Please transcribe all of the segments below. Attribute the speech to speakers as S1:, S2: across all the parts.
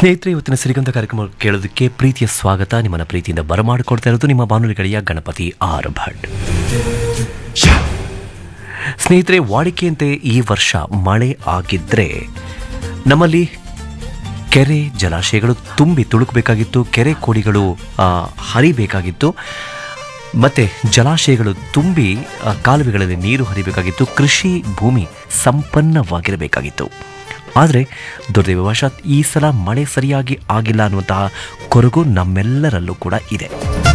S1: ಸ್ನೇಹಿತರೆ ಇವತ್ತಿನ ಸಿರಿಗಂಧ ಕಾರ್ಯಕ್ರಮ ಕೇಳೋದಕ್ಕೆ ಪ್ರೀತಿಯ ಸ್ವಾಗತ ನಿಮ್ಮನ್ನ ಪ್ರೀತಿಯಿಂದ ಬರಮಾಡಿಕೊಡ್ತಾ ಇರೋದು ನಿಮ್ಮ ಬಾನುಲಿ ಗೆಳೆಯ ಗಣಪತಿ ಆರ್ ಭಟ್ ಸ್ನೇಹಿತರೆ ವಾಡಿಕೆಯಂತೆ ಈ ವರ್ಷ ಮಳೆ ಆಗಿದ್ರೆ ನಮ್ಮಲ್ಲಿ ಕೆರೆ ಜಲಾಶಯಗಳು ತುಂಬಿ ತುಳುಕಬೇಕಾಗಿತ್ತು ಕೆರೆ ಕೋಡಿಗಳು ಆ, ಹರಿಬೇಕಾಗಿತ್ತು ಮತ್ತೆ ಜಲಾಶಯಗಳು ತುಂಬಿ ಆ, ಕಾಲುವೆಗಳಲ್ಲಿ ನೀರು ಹರಿಬೇಕಾಗಿತ್ತು ಕೃಷಿ ಭೂಮಿ ಸಂಪನ್ನವಾಗಿರಬೇಕಾಗಿತ್ತು ಆದರೆ ದುರ್ದೈವವಶಾತ್ ಈ ಸಲ ಮಳೆ ಸರಿಯಾಗಿ ಆಗಿಲ್ಲ ಅನ್ನುವಂತಹ ಕೊರಗು ನಮ್ಮೆಲ್ಲರಲ್ಲೂ ಕೂಡ ಇದೆ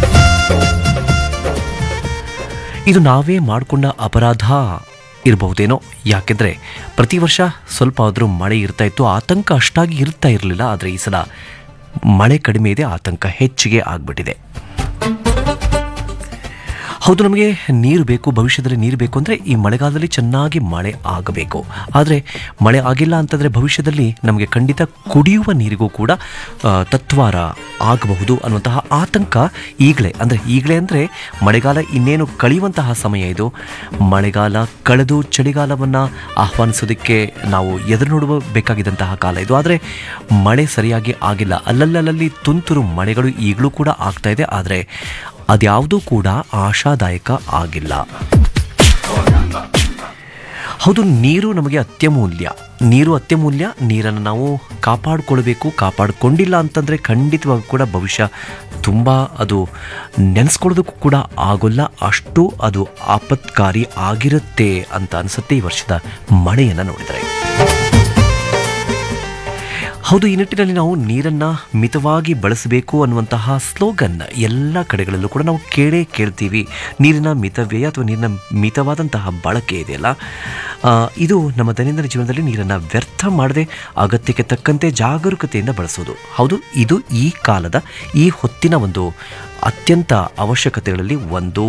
S1: ಇದು ನಾವೇ ಮಾಡಿಕೊಂಡ ಅಪರಾಧ ಇರಬಹುದೇನೋ ಯಾಕೆಂದರೆ ಪ್ರತಿ ವರ್ಷ ಸ್ವಲ್ಪ ಆದರೂ ಮಳೆ ಇರ್ತಾ ಇತ್ತು ಆತಂಕ ಅಷ್ಟಾಗಿ ಇರ್ತಾ ಇರಲಿಲ್ಲ ಆದರೆ ಈ ಸಲ ಮಳೆ ಕಡಿಮೆ ಇದೆ ಆತಂಕ ಹೆಚ್ಚಿಗೆ ಆಗ್ಬಿಟ್ಟಿದೆ ಹೌದು ನಮಗೆ ನೀರು ಬೇಕು ಭವಿಷ್ಯದಲ್ಲಿ ನೀರು ಬೇಕು ಅಂದರೆ ಈ ಮಳೆಗಾಲದಲ್ಲಿ ಚೆನ್ನಾಗಿ ಮಳೆ ಆಗಬೇಕು ಆದರೆ ಮಳೆ ಆಗಿಲ್ಲ ಅಂತಂದರೆ ಭವಿಷ್ಯದಲ್ಲಿ ನಮಗೆ ಖಂಡಿತ ಕುಡಿಯುವ ನೀರಿಗೂ ಕೂಡ ಆ, ತತ್ವಾರ ಆಗಬಹುದು ಅನ್ನುವಂತಹ ಆತಂಕ ಈಗಲೇ ಅಂದರೆ ಈಗಲೇ ಅಂದರೆ ಮಳೆಗಾಲ ಇನ್ನೇನು ಕಳೆಯುವಂತಹ ಸಮಯ ಇದು ಮಳೆಗಾಲ ಕಳೆದು ಚಳಿಗಾಲವನ್ನು ಆಹ್ವಾನಿಸೋದಕ್ಕೆ ನಾವು ಎದುರು ನೋಡುವ ಬೇಕಾಗಿದ್ದಂತಹ ಕಾಲ ಇದು ಆದರೆ ಮಳೆ ಸರಿಯಾಗಿ ಆಗಿಲ್ಲ ಅಲ್ಲಲ್ಲಲ್ಲಿ ತುಂತುರು ಮಳೆಗಳು ಈಗಲೂ ಕೂಡ ಆಗ್ತಾ ಇದೆ ಆದರೆ ಅದ್ಯಾವುದೂ ಕೂಡ ಆಶಾದಾಯಕ ಆಗಿಲ್ಲ ಹೌದು ನೀರು ನಮಗೆ ಅತ್ಯಮೂಲ್ಯ ನೀರು ಅತ್ಯಮೂಲ್ಯ ನೀರನ್ನು ನಾವು ಕಾಪಾಡಿಕೊಳ್ಬೇಕು ಕಾಪಾಡಿಕೊಂಡಿಲ್ಲ ಅಂತಂದರೆ ಖಂಡಿತವಾಗಿ ಕೂಡ ಭವಿಷ್ಯ ತುಂಬ ಅದು ನೆನೆಸ್ಕೊಳ್ಳೋದಕ್ಕೂ ಕೂಡ ಆಗೋಲ್ಲ ಅಷ್ಟು ಅದು ಆಪತ್ಕಾರಿ ಆಗಿರುತ್ತೆ ಅಂತ ಅನಿಸುತ್ತೆ ಈ ವರ್ಷದ ಮಳೆಯನ್ನು ನೋಡಿದರೆ ಹೌದು ಈ ನಿಟ್ಟಿನಲ್ಲಿ ನಾವು ನೀರನ್ನು ಮಿತವಾಗಿ ಬಳಸಬೇಕು ಅನ್ನುವಂತಹ ಸ್ಲೋಗನ್ ಎಲ್ಲ ಕಡೆಗಳಲ್ಲೂ ಕೂಡ ನಾವು ಕೇಳೇ ಕೇಳ್ತೀವಿ ನೀರಿನ ಮಿತವ್ಯಯ ಅಥವಾ ನೀರಿನ ಮಿತವಾದಂತಹ ಬಳಕೆ ಇದೆಯಲ್ಲ ಆ, ಇದು ನಮ್ಮ ದೈನಂದಿನ ಜೀವನದಲ್ಲಿ ನೀರನ್ನು ವ್ಯರ್ಥ ಮಾಡದೆ ಅಗತ್ಯಕ್ಕೆ ತಕ್ಕಂತೆ ಜಾಗರೂಕತೆಯಿಂದ ಬಳಸೋದು ಹೌದು ಇದು ಈ ಕಾಲದ ಈ ಹೊತ್ತಿನ ಒಂದು ಅತ್ಯಂತ ಅವಶ್ಯಕತೆಗಳಲ್ಲಿ ಒಂದು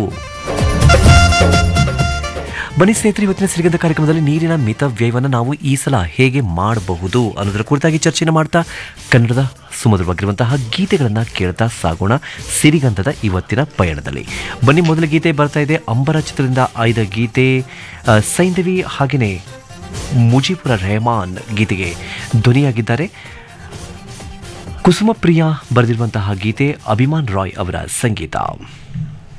S1: ಬನ್ನಿ ಸ್ನೇಹಿತರೆ ಇವತ್ತಿನ ಸಿರಿಗಂಧ ಕಾರ್ಯಕ್ರಮದಲ್ಲಿ ನೀರಿನ ಮಿತ ವ್ಯಯವನ್ನು ನಾವು ಈ ಸಲ ಹೇಗೆ ಮಾಡಬಹುದು ಅನ್ನೋದರ ಕುರಿತಾಗಿ ಚರ್ಚೆನ ಮಾಡ್ತಾ ಕನ್ನಡದ ಸುಮಧುರವಾಗಿರುವಂತಹ ಗೀತೆಗಳನ್ನು ಕೇಳ್ತಾ ಸಾಗೋಣ ಸಿರಿಗಂಧದ ಇವತ್ತಿನ ಪಯಣದಲ್ಲಿ ಬನ್ನಿ ಮೊದಲ ಗೀತೆ ಬರ್ತಾ ಇದೆ ಅಂಬರ ಚಿತ್ರದಿಂದ ಆಯ್ದ ಗೀತೆ ಆ, ಸೈಂಧವಿ ಹಾಗೆಯೇ ಮುಜಿಪುರ ರೆಹಮಾನ್ ಗೀತೆಗೆ ಧ್ವನಿಯಾಗಿದ್ದಾರೆ ಕುಸುಮಪ್ರಿಯ ಬರೆದಿರುವಂತಹ ಗೀತೆ ಅಭಿಮಾನ್ ರಾಯ್ ಅವರ ಸಂಗೀತ